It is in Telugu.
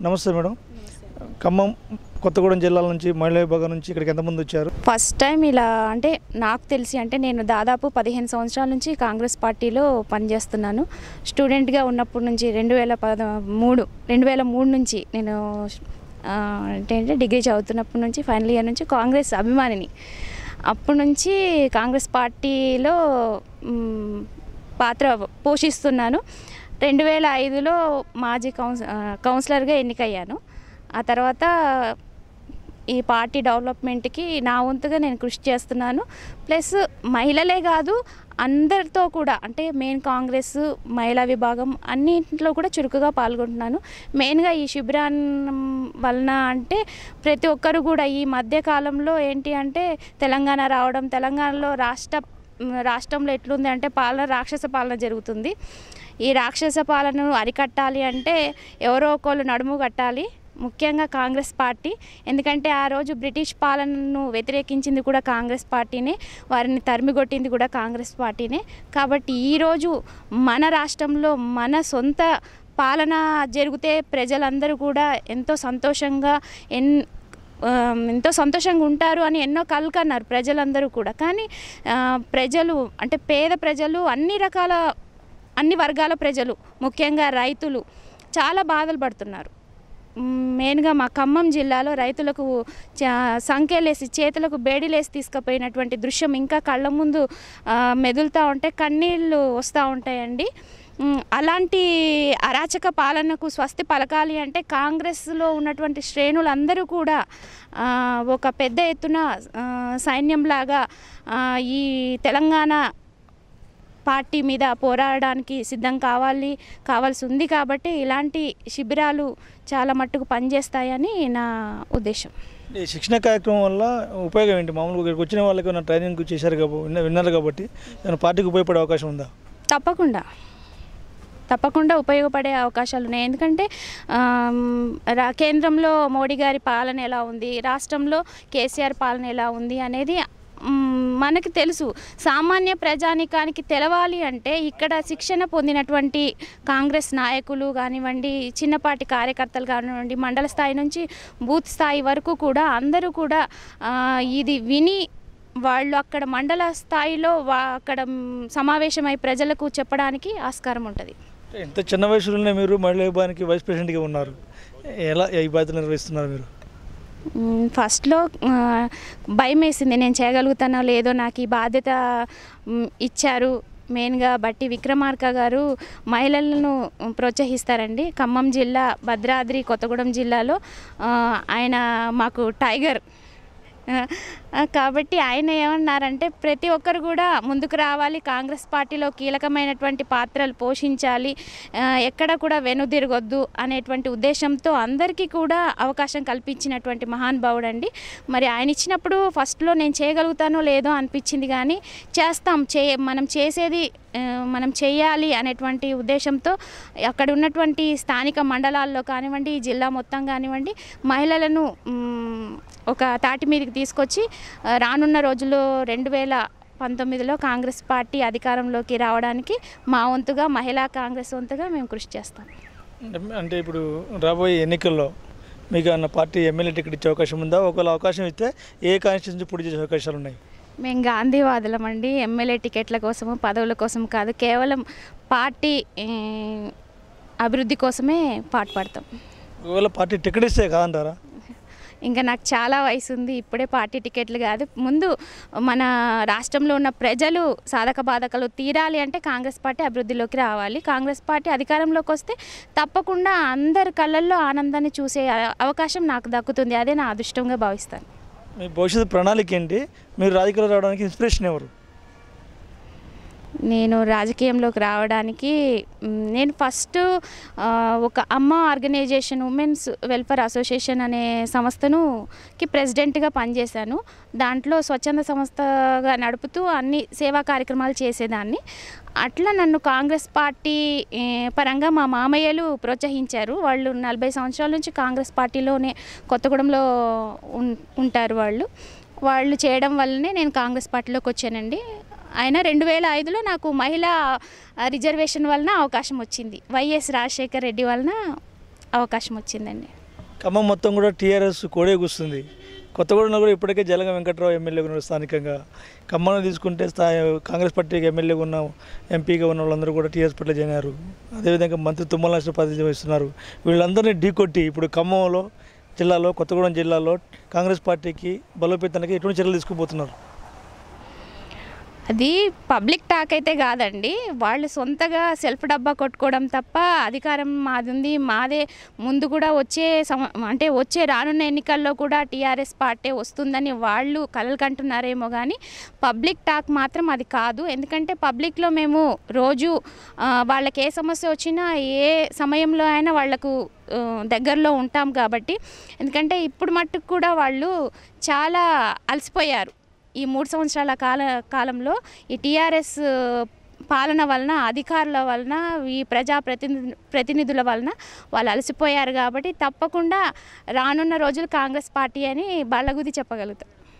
నమస్తే మేడం ఖమ్మం కొత్తగూడెం జిల్లాల నుంచి మహిళా విభాగం నుంచి ఇక్కడికి ఎంతమంది వచ్చారు ఫస్ట్ టైం ఇలా అంటే నాకు తెలిసి అంటే నేను దాదాపు పదిహేను సంవత్సరాల నుంచి కాంగ్రెస్ పార్టీలో పనిచేస్తున్నాను స్టూడెంట్గా ఉన్నప్పటి నుంచి రెండు వేల పద మూడు రెండు వేల మూడు నుంచి నేను ఆ, ఏంటంటే డిగ్రీ చదువుతున్నప్పటి నుంచి ఫైనల్ ఇయర్ నుంచి కాంగ్రెస్ అభిమానిని అప్పటి నుంచి కాంగ్రెస్ పార్టీలో మ్, పాత్ర పోషిస్తున్నాను రెండు వేల ఐదులో మాజీ కౌన్స్ ఆ, కౌన్సిలర్గా ఎన్నికయ్యాను ఆ తర్వాత ఈ పార్టీ డెవలప్మెంట్కి నా వంతుగా నేను కృషి చేస్తున్నాను ప్లస్ మహిళలే కాదు అందరితో కూడా అంటే మెయిన్ కాంగ్రెస్ మహిళా విభాగం అన్నింటిలో కూడా చురుకుగా పాల్గొంటున్నాను మెయిన్గా ఈ శిబిరాన్ని వలన అంటే ప్రతి ఒక్కరు కూడా ఈ మధ్య కాలంలో ఏంటి అంటే తెలంగాణ రావడం తెలంగాణలో రాష్ట్ర రాష్ట్రంలో ఎట్లుంది అంటే పాలన రాక్షస పాలన జరుగుతుంది ఈ రాక్షస పాలనను అరికట్టాలి అంటే ఎవరో ఒకళ్ళు నడుము కట్టాలి ముఖ్యంగా కాంగ్రెస్ పార్టీ ఎందుకంటే ఆ రోజు బ్రిటిష్ పాలనను వ్యతిరేకించింది కూడా కాంగ్రెస్ పార్టీనే వారిని తరిమికొట్టింది కూడా కాంగ్రెస్ పార్టీనే కాబట్టి ఈరోజు మన రాష్ట్రంలో మన సొంత పాలన జరిగితే ప్రజలందరూ కూడా ఎంతో సంతోషంగా ఎన్ ఆ, ఎంతో సంతోషంగా ఉంటారు అని ఎన్నో కళ్ళు కన్నారు ప్రజలందరూ కూడా కానీ ఆ, ప్రజలు అంటే పేద ప్రజలు అన్ని రకాల అన్ని వర్గాల ప్రజలు ముఖ్యంగా రైతులు చాలా బాధలు పడుతున్నారు మ్, మెయిన్గా మా ఖమ్మం జిల్లాలో రైతులకు చా- సంఖ్యలేసి చేతులకు బేడీలేసి తీసుకుపోయినటువంటి దృశ్యం ఇంకా కళ్ళ ముందు ఆ, మెదులుతూ ఉంటే కన్నీళ్ళు వస్తూ ఉంటాయండి మ్, అలాంటి అరాచక పాలనకు స్వస్తి పలకాలి అంటే కాంగ్రెస్లో ఉన్నటువంటి శ్రేణులందరూ కూడా ఆ, ఒక పెద్ద ఎత్తున ఆ, సైన్యంలాగా ఆ, ఈ తెలంగాణ పార్టీ మీద పోరాడడానికి సిద్ధం కావాలి కావాల్సి ఉంది కాబట్టి ఇలాంటి శిబిరాలు చాలా మట్టుకు పనిచేస్తాయని నా ఉద్దేశం ఈ శిక్షణ కార్యక్రమం వల్ల ఉపయోగం ఏంటి మామూలుగా ఇక్కడికి వచ్చిన వాళ్ళకి ఏమైనా ట్రైనింగ్ చేశారు కాబట్టి విన్న- విన్నారు కాబట్టి ఏమైనా పార్టీకి ఉపయోగపడే అవకాశం ఉందా తప్పకుండా తప్పకుండా ఉపయోగపడే అవకాశాలు ఉన్నాయి ఎందుకంటే ఆమ్, రా- కేంద్రంలో మోడీ గారి పాలన ఎలా ఉంది రాష్ట్రంలో కేసీఆర్ పాలన ఎలా ఉంది అనేది మ్, మనకి తెలుసు సామాన్య ప్రజానికానికి తెలవాలి అంటే ఇక్కడ శిక్షణ పొందినటువంటి కాంగ్రెస్ నాయకులు కానివ్వండి చిన్నపాటి కార్యకర్తలు కానివ్వండి మండల స్థాయి నుంచి బూత్ స్థాయి వరకు కూడా అందరూ కూడా ఆ, ఇది విని వాళ్ళు అక్కడ మండల స్థాయిలో వా అక్కడ మ్, సమావేశమై ప్రజలకు చెప్పడానికి ఆస్కారం ఉంటుంది ఇంత చిన్న వయసులోనే మీరు మహిళా విభాగానికి వైస్ ప్రెసిడెంట్గా ఉన్నారు ఎలా ఈ బాధ్యతలు నిర్వహిస్తున్నారు మీరు మ్, ఫస్ట్లో ఆ, భయం వేసింది నేను చేయగలుగుతానో లేదో నాకు ఈ బాధ్యత మ్, ఇచ్చారు మెయిన్గా బట్టి విక్రమార్క గారు మహిళలను ప్రోత్సహిస్తారండి ఖమ్మం జిల్లా భద్రాద్రి కొత్తగూడెం జిల్లాలో ఆ, ఆయన మాకు టైగర్ ఆ, కాబట్టి ఆయన ఏమన్నారంటే ప్రతి ఒక్కరు కూడా ముందుకు రావాలి కాంగ్రెస్ పార్టీలో కీలకమైనటువంటి పాత్రలు పోషించాలి ఆ, ఎక్కడ కూడా వెనుదిరగొద్దు అనేటువంటి ఉద్దేశంతో అందరికీ కూడా అవకాశం కల్పించినటువంటి మహానుభావుడు అండి మరి ఆయన ఇచ్చినప్పుడు ఫస్ట్లో నేను చేయగలుగుతానో లేదో అనిపించింది కానీ చేస్తాం చే మనం చేసేది ఆ, మనం చేయాలి అనేటువంటి ఉద్దేశంతో అక్కడ ఉన్నటువంటి స్థానిక మండలాల్లో కానివ్వండి ఈ జిల్లా మొత్తం కానివ్వండి మహిళలను మ్, ఒక తాటి మీదకి తీసుకొచ్చి ఆ, రానున్న రోజుల్లో రెండు వేల పంతొమ్మిదిలో కాంగ్రెస్ పార్టీ అధికారంలోకి రావడానికి మా వంతుగా మహిళా కాంగ్రెస్ వంతుగా మేము కృషి చేస్తాం అంటే- అంటే ఇప్పుడు రాబోయే ఎన్నికల్లో మీకు అన్న పార్టీ ఎమ్మెల్యే టికెట్ ఇచ్చే అవకాశం ఉందా ఒకవేళ అవకాశం ఇస్తే ఏ కాన్స్టిట్యూన్సీ పోటీ చేసే అవకాశాలు ఉన్నాయి మేము గాంధీవాదులం అండి ఎమ్మెల్యే టికెట్ల కోసము పదవుల కోసం కాదు కేవలం పార్టీ ఏ, అభివృద్ధి కోసమే పాటుపడతాం ఒకవేళ పార్టీ టికెట్ ఇస్తే కాదంటారా ఇంకా నాకు చాలా వయసు ఉంది ఇప్పుడే పార్టీ టికెట్లు కాదు ముందు మన రాష్ట్రంలో ఉన్న ప్రజలు సాధక బాధకలు తీరాలి అంటే కాంగ్రెస్ పార్టీ అభివృద్ధిలోకి రావాలి కాంగ్రెస్ పార్టీ అధికారంలోకి వస్తే తప్పకుండా అందరి కళ్ళల్లో ఆనందాన్ని చూసే అ- అవకాశం నాకు దక్కుతుంది అదే నా అదృష్టంగా భావిస్తాను మీ భవిష్యత్తు ప్రణాళిక ఏంటి మీరు రాజకీయాలు రావడానికి ఇన్స్పిరేషన్ ఎవరు నేను రాజకీయంలోకి రావడానికి మ్, నేను ఫస్ట్ ఆ, ఒక అమ్మ ఆర్గనైజేషన్ ఉమెన్స్ వెల్ఫేర్ అసోసియేషన్ అనే సంస్థను కి ప్రెసిడెంట్గా పనిచేశాను దాంట్లో స్వచ్ఛంద సంస్థగా నడుపుతూ అన్ని సేవా కార్యక్రమాలు చేసేదాన్ని అట్లా నన్ను కాంగ్రెస్ పార్టీ ఏ, పరంగా మా మామయ్యలు ప్రోత్సహించారు వాళ్ళు నలభై సంవత్సరాల నుంచి కాంగ్రెస్ పార్టీలోనే కొత్తగూడెంలో ఉన్- ఉంటారు వాళ్ళు వాళ్ళు చేయడం వల్లనే నేను కాంగ్రెస్ పార్టీలోకి వచ్చానండి అయినా రెండు వేల ఐదులో నాకు మహిళా ఆ, రిజర్వేషన్ వలన అవకాశం వచ్చింది వైఎస్ రాజశేఖర్ రెడ్డి వలన అవకాశం వచ్చిందండి ఖమ్మం మొత్తం కూడా టీఆర్ఎస్ కోడే కూస్తుంది కొత్తగూడెంలో కూడా ఇప్పటికే జలగ వెంకట్రావు ఎమ్మెల్యేగా ఉన్నారు స్థానికంగా ఖమ్మంలో తీసుకుంటే స్థాయి కాంగ్రెస్ పార్టీకి ఎమ్మెల్యేగా ఉన్న ఎంపీగా ఉన్న వాళ్ళందరూ కూడా టీఆర్ఎస్ పార్టీలో జాయిన్ అయ్యారు అదేవిధంగా మంత్రి తుమ్మల నాగేశ్వర ప్రాతినిధ్యం వహిస్తున్నారు వీళ్ళందరినీ ఢీకొట్టి ఇప్పుడు ఖమ్మంలో జిల్లాలో కొత్తగూడెం జిల్లాలో కాంగ్రెస్ పార్టీకి బలోపేతానికి ఎటువంటి చర్యలు తీసుకుపోతున్నారు అది పబ్లిక్ టాక్ అయితే కాదండి వాళ్ళు సొంతగా సెల్ఫ్ డబ్బా కొట్టుకోవడం తప్ప అధికారం మాది ఉంది మాదే ముందు కూడా వచ్చే సమ అంటే వచ్చే రానున్న ఎన్నికల్లో కూడా టీఆర్ఎస్ పార్టీ వస్తుందని వాళ్ళు కలలు కంటున్నారేమో కానీ పబ్లిక్ టాక్ మాత్రం అది కాదు ఎందుకంటే పబ్లిక్లో మేము రోజు ఆ, వాళ్ళకి ఏ సమస్య వచ్చినా ఏ సమయంలో అయినా వాళ్లకు ఆ, దగ్గరలో ఉంటాం కాబట్టి ఎందుకంటే ఇప్పుడు మట్టుకు కూడా వాళ్ళు చాలా అలసిపోయారు ఈ మూడు సంవత్సరాల కాల కాలంలో ఈ టీఆర్ఎస్ పాలన వలన అధికారుల వలన ఈ ప్రజా ప్రతినిధి ప్రతినిధుల వలన వాళ్ళు అలసిపోయారు కాబట్టి తప్పకుండా రానున్న రోజులు కాంగ్రెస్ పార్టీ అని బల్లగుది చెప్పగలుగుతాం